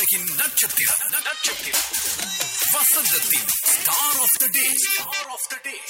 உலகின் நட்சத்திரம் நட்சத்திரம் வசந்தத்தின் star of the day star of the day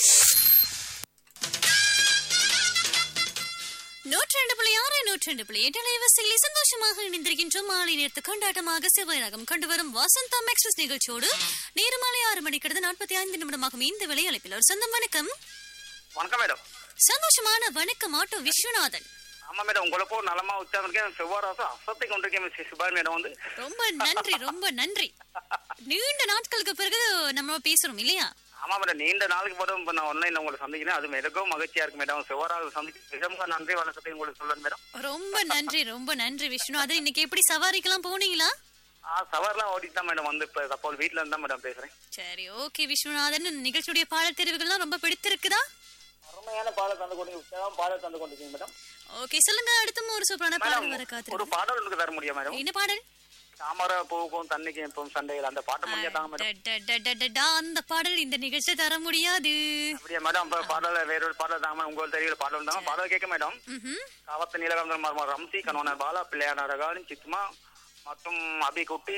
நூற்றி ரெண்டு புள்ளி ஆறு நூற்றி ரெண்டு புள்ளி எட்டு அலைவரிசையில் சந்தோஷமாக இணைந்திருக்கின்றோம் மாலை நேரத்து கொண்டாட்டமாக செவ்வாயகம் கொண்டு வரும் வசந்தம் எக்ஸ்பிரஸ் நிகழ்ச்சியோடு நேரு மாலை ஆறு மணிக்கிறது நாற்பத்தி ஐந்து நிமிடமாகும் இந்த வேலை அழைப்பில் ஒரு சொந்தம் வணக்கம் வணக்கம் மேடம் சந்தோஷமான வணக்கம் ஆட்டோ விஸ்வநாதன் ஆமா மேடம் உங்களுக்கும் நலமா உற்சாகம் இருக்கேன் செவ்வாய் அசத்தை கொண்டிருக்கேன் மிஸ் சுபான் மேடம் வந்து ரொம்ப நன்றி ரொம்ப நன்றி நீண்ட நாட்களுக்கு பிறகு நம்ம பேசுறோம் இல்லையா ஆமா மேடம் நீண்ட நாளுக்கு போதும் இப்ப நான் ஆன்லைன்ல உங்களை சந்திக்கிறேன் அது மிகவும் மகிழ்ச்சியா இருக்கு மேடம் செவ்வாய் சந்திக்க மிகவும் நன்றி வணக்கத்தை உங்களுக்கு சொல்லுங்க மேடம் ரொம்ப நன்றி ரொம்ப நன்றி விஸ்வநாதன் இன்னைக்கு எப்படி சவாரிக்கெல்லாம் போனீங்களா ஆ சவார்லாம் ஓடிட்டு தான் மேடம் வந்து இப்ப அப்போ வீட்டுல இருந்தா மேடம் பேசுறேன் சரி ஓகே விஸ்வநாதன் நிகழ்ச்சியுடைய பாடல் தெரிவுகள்லாம் ரொம்ப பிடித்திருக்குதா அருமையான பாடல் தந்து கொண்டு உற்சாகம் பாடல் தந்து கொண்டிருக்கீங்க மேடம் ஓகே சொல்லுங்க அடுத்தும் ஒரு சூப்பரான பாடல் வர மேடம் காத்திருக்கு ஒரு பாடல் உங்களுக்கு தர முடியும் மேடம் என்ன பாடல் தாமரை பூவுக்கும் தண்ணிக்கும் எப்பவும் சண்டைகள் அந்த பாட்டு முடியா தாங்க மேடம் டடடடடடா, அந்த பாடல் இந்த நிகழ்ச்சியை தர முடியாது அப்படியா மேடம் அப்ப பாடல வேற ஒரு பாடல் தாங்க மேடம் உங்களுக்கு தெரியுற பாடல் தாங்க பாடல் கேட்க மேடம் ம்ஹும். காவத்த நீலகந்தர் மர்ம ரம்சி கணவன பாலா பிள்ளையான ரகானி சித்மா மற்றும் அபிகுட்டி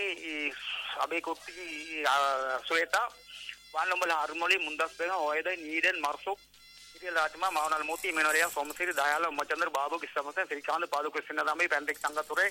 அபிகுட்டி சுவேதா வானம்பல அருள்மொழி முந்தாஸ் பேகம் ஓயதை நீரன் மர்சூப் சிறியல் ராஜ்மா மாவனால் மூர்த்தி மீனோரியா சோமசிரி தயால உம்மச்சந்தர் பாபு கிருஷ்ணமசன் ஸ்ரீகாந்த் பாதுகு சின்னதாமி பெண்டிக் தங்கத்துறை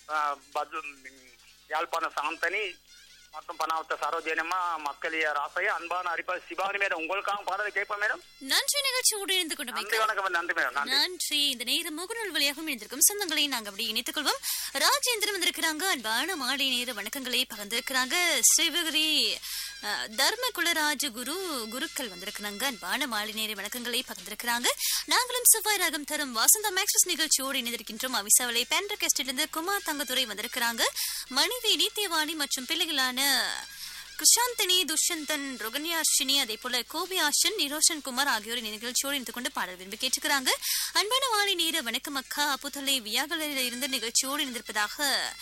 பது யாழ்ப்பாண சாந்தனி மற்றும் பனாவத்த சரோஜனமா மக்களிய ராசையா அன்பான அரிப்பா சிவானி மேடம் உங்களுக்காக பாடலை கேட்பேன் மேடம் நன்றி நிகழ்ச்சியோடு இணைந்து கொண்டு நன்றி வணக்கம் நன்றி மேடம் நன்றி நன்றி இந்த நேரம் முகநூல் வழியாக இணைந்திருக்கும் சொந்தங்களை நாங்க அப்படி இணைத்துக் கொள்வோம் ராஜேந்திரன் வந்திருக்கிறாங்க அன்பான மாலை நேர வணக்கங்களை பகிர்ந்திருக்கிறாங்க சிவகிரி அஹ், தர்ம குலராஜ குரு குருக்கள் வந்திருக்கிறாங்க அன்பான மாலை நேர வணக்கங்களை பகிர்ந்திருக்கிறாங்க நாங்களும் செவ்வாய் ராகம் தரும் வசந்தா மேக்ஸஸ் நிகழ்ச்சியோடு இணைந்திருக்கின்றோம் அவிசாவளை பேண்டர்கெஸ்டிலிருந்து குமார் தங்கத்துறை வந்திருக்கிறாங்க மனைவி நீத்தியவாணி மற்றும் பிள்ளைகளான கிருஷாந்தனி துஷ்யந்தன் ருகன்யாஷினி அதே போல கோபியாஷன் நிரோஷன் குமார் ஆகியோர் இந்த நிகழ்ச்சியோடு இணைந்து கொண்டு பாடல் விரும்பி கேட்டுக்கிறாங்க அன்பான வாழை நேர வணக்கம் அக்கா அப்புத்தலை வியாகலில் இருந்து நிகழ்ச்சியோடு இணைந்திருப்பதாக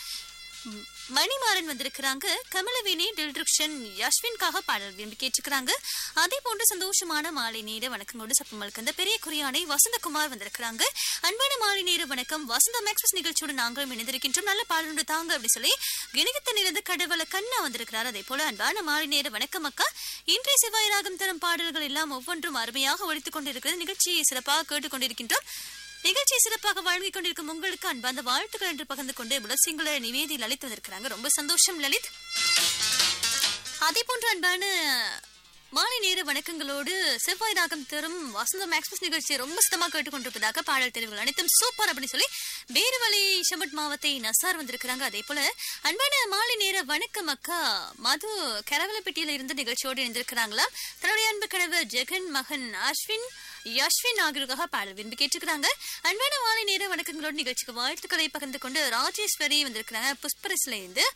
ம், மணிமாறன் வந்திருக்கிறாங்க கமலவேணி டில்ருக்ஷன் யஷ்வின்காக பாடல் விரும்பி கேட்டுக்கிறாங்க அதே போன்று சந்தோஷமான மாலை நேர வணக்கங்களோடு சப்பமலுக்கு அந்த பெரிய குறியானை வசந்தகுமார் வந்திருக்கிறாங்க அன்பான மாலை நேர வணக்கம் வசந்தம் எக்ஸ்பிரஸ் நிகழ்ச்சியோடு நாங்களும் இணைந்திருக்கின்றோம் நல்ல பாடல் ஒன்று தாங்க அப்படி சொல்லி கிணகத்தனிலிருந்து கடவுள கண்ணா வந்திருக்கிறார் அதே போல அன்பான மாலை நேர வணக்கம் அக்கா இன்றைய செவ்வாய் ராகம் தரும் பாடல்கள் எல்லாம் ஒவ்வொன்றும் அருமையாக ஒழித்துக் கொண்டிருக்கிறது நிகழ்ச்சியை சிறப்பாக கேட்டுக்கொண்டிருக்கின்றோம் நிகழ்ச்சியை சிறப்பாக வழங்கிக் கொண்டிருக்கும் உங்களுக்கு அன்பார்ந்த வாழ்த்துக்கள் என்று பகிர்ந்து கொண்டு புலசிங்கள நிவேதி லலித் வந்திருக்கிறாங்க ரொம்ப சந்தோஷம் லலித் அதே போன்று அன்பான மாலை நேர வணக்கங்களோடு செவ்வாய் ராகம் தரும் வசந்தம் எக்ஸ்பிரஸ் நிகழ்ச்சியை ரொம்ப சுத்தமாக கேட்டுக்கொண்டிருப்பதாக பாடல் தெரிவுகள் அனைத்தும் சூப்பர் அப்படின்னு சொல்லி பேருவழி ஷமட் மாவத்தை நசார் வந்திருக்கிறாங்க அதே போல அன்பான மாலை நேர வணக்கம் அக்கா மது கரவலப்பட்டியில இருந்து நிகழ்ச்சியோடு இணைந்திருக்கிறாங்களா தன்னுடைய அன்பு கணவர் ஜெகன் மகன் அஸ்வின் யஷ்வின் ஆகியோருக்காக பாடல் விரும்பி கேட்டுக்கிறாங்க அன்பான மாலை நேர வணக்கங்களோடு நிகழ்ச்சிக்கு வாழ்த்துக்களை பகிர்ந்து கொண்டு ராஜேஸ்வரி வந்திருக்கிறாங்க புஷ்பரஸ்ல இருந்து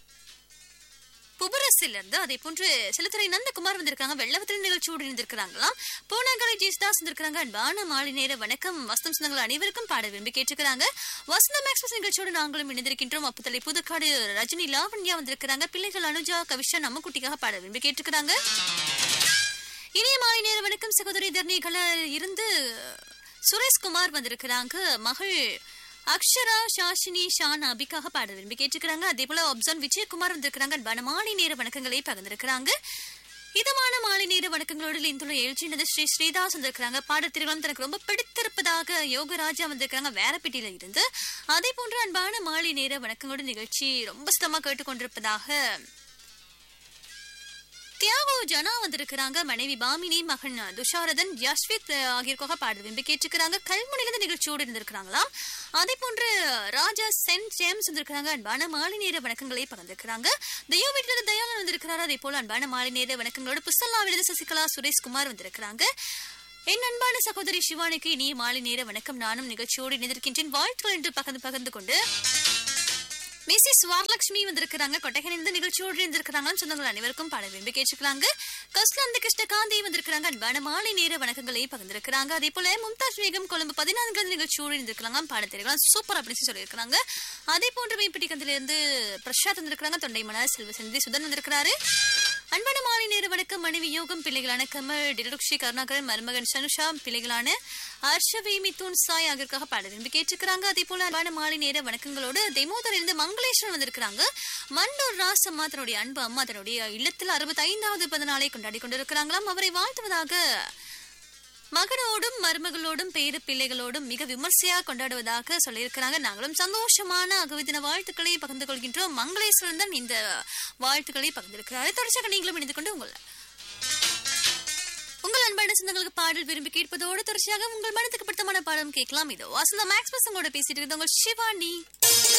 புபரஸில் இருந்து அதே போன்று சிலத்துறை நந்தகுமார் வந்திருக்காங்க வெள்ளவத்தின் நிகழ்ச்சியோடு இணைந்திருக்கிறாங்களாம் பூனாங்கரை ஜெயஸ்தாஸ் வந்திருக்காங்க அன்பான மாலை நேர வணக்கம் வசந்தம் சொந்தங்கள் அனைவருக்கும் பாட விரும்பி கேட்டுக்கிறாங்க வசந்தம் எக்ஸ்பிரஸ் நிகழ்ச்சியோடு நாங்களும் இணைந்திருக்கின்றோம் அப்புத்தலை புதுக்காடு ரஜினி லாவண்யா வந்திருக்கிறாங்க பிள்ளைகள் அனுஜா கவிஷா நம்மக்குட்டிக்காக பாட விரும்பி கேட்டுக்கிறாங்க இனிய மாலை நேர வணக்கம் சகோதரி தர்ணிகள இருந்து சுரேஷ்குமார் வந்திருக்கிறாங்க மகள் அக்ஷரா ஷாஷினி ஷான் அபிக்காக பாட விரும்பி கேட்டுக்கிறாங்க அதே போல அப்சான் விஜயகுமார் வந்திருக்கிறாங்க அன்பான மாலை நேர வணக்கங்களை பகிர்ந்திருக்கிறாங்க இதமான மாலை நேர வணக்கங்களோடு இந்துள்ள எழுச்சினது ஸ்ரீ ஸ்ரீதாஸ் வந்திருக்கிறாங்க பாடத்திருவம் தனக்கு ரொம்ப பிடித்திருப்பதாக யோகராஜா வந்திருக்கிறாங்க வேறப்பட்டியில இருந்து அதே போன்று அன்பான மாலை நேர வணக்கங்களோடு நிகழ்ச்சி ரொம்ப சுத்தமா கேட்டுக்கொண்டிருப்பதாக தியாகோ ஜனா வந்திருக்கிறாங்க மனைவி பாமினி மகன் துஷாரதன் யஷ்வித் அஹ், ஆகியோருக்காக பாடல் விரும்பி கேட்டுக்கிறாங்க கல்முனையிலிருந்து நிகழ்ச்சியோடு இருந்திருக்கிறாங்களாம் அதே போன்று ராஜா சென்ட் ஜேம்ஸ் வந்திருக்கிறாங்க அன்பான மாலை நேர வணக்கங்களை பகிர்ந்திருக்கிறாங்க தயோ வீட்டில் தயாளன் வந்திருக்கிறாரு அதே போல அன்பான மாலை நேர வணக்கங்களோடு புஸ்தல்லாவிலிருந்து சசிகலா சுரேஷ்குமார் வந்திருக்கிறாங்க என் அன்பான சகோதரி சிவானிக்கு இனிய மாலை நேர வணக்கம் நானும் நிகழ்ச்சியோடு இணைந்திருக்கின்றேன் வாழ்த்துக்கள் என்று பகிர்ந்து பகிர்ந்து கொண்டு மிஸ்ஸஸ் வரலட்சுமி வந்திருக்கிறாங்க கொட்டகையிலிருந்து நிகழ்ச்சியோடு இருந்திருக்கிறாங்க சொந்தங்கள் அனைவருக்கும் பாட விரும்பி கேட்டுக்கிறாங்க கஸ்லாந்த கிருஷ்ணகாந்தி வந்திருக்கிறாங்க அன்பான மாலை நேர வணக்கங்களை பகிர்ந்திருக்கிறாங்க அதே போல மும்தாஜ் பேகம் கொழும்பு பதினான்கு நிகழ்ச்சியோடு இருந்திருக்கிறாங்க பாட தெரிவிக்கலாம் சூப்பர் அப்படின்னு சொல்லியிருக்கிறாங்க அதே போன்று மீன்பிடி கந்திலிருந்து பிரசாத் வந்திருக்கிறாங்க தொண்டை மலர் செல்வ செந்தி சுதன் வந்திருக்கிறாரு அன்பான மாலை நேர வணக்கம் மனைவி யோகம் பிள்ளைகளான கமல் டிலருக்ஷி கருணாகரன் மருமகன் சனுஷா பிள்ளைகளான ஹர்ஷவி மிதுன் சாய் ஆகியோருக்காக பாட விரும்பி கேட்டிருக்கிறாங்க அதே போல அன்பான மாலை நேர வணக்கங்களோடு தெமோதரிலிருந்து மங்களேஸ்வரன் வந்திருக்கிறாங்க மண்டூர் ராசம்மா தன்னுடைய அன்பு அம்மா தன்னுடைய இல்லத்தில் அறுபத்தி ஐந்தாவது பிறந்தநாளை கொண்டாடி கொண்டிருக்கிறாங்களாம் அவரை வாழ்த்துவதாக மகனோடும் மருமகளோடும் பேரு பிள்ளைகளோடும் மிக விமர்சையா கொண்டாடுவதாக சொல்லியிருக்கிறாங்க நாங்களும் சந்தோஷமான அகவிதின வாழ்த்துக்களை பகிர்ந்து கொள்கின்றோம் மங்களேஸ்வரன் தான் இந்த வாழ்த்துக்களை பகிர்ந்திருக்கிறார் தொடர்ச்சியாக நீங்களும் இணைந்து கொண்டு உங்கள் உங்கள் அன்பான சொந்தங்களுக்கு பாடல் விரும்பி கேட்பதோடு தொடர்ச்சியாக உங்கள் மனத்துக்கு பிடித்தமான பாடம் கேட்கலாம் இதோ வாசந்தா மேக்ஸ் பசங்களோட பேசிட்டு இருக்கிறது உங்கள் சிவானி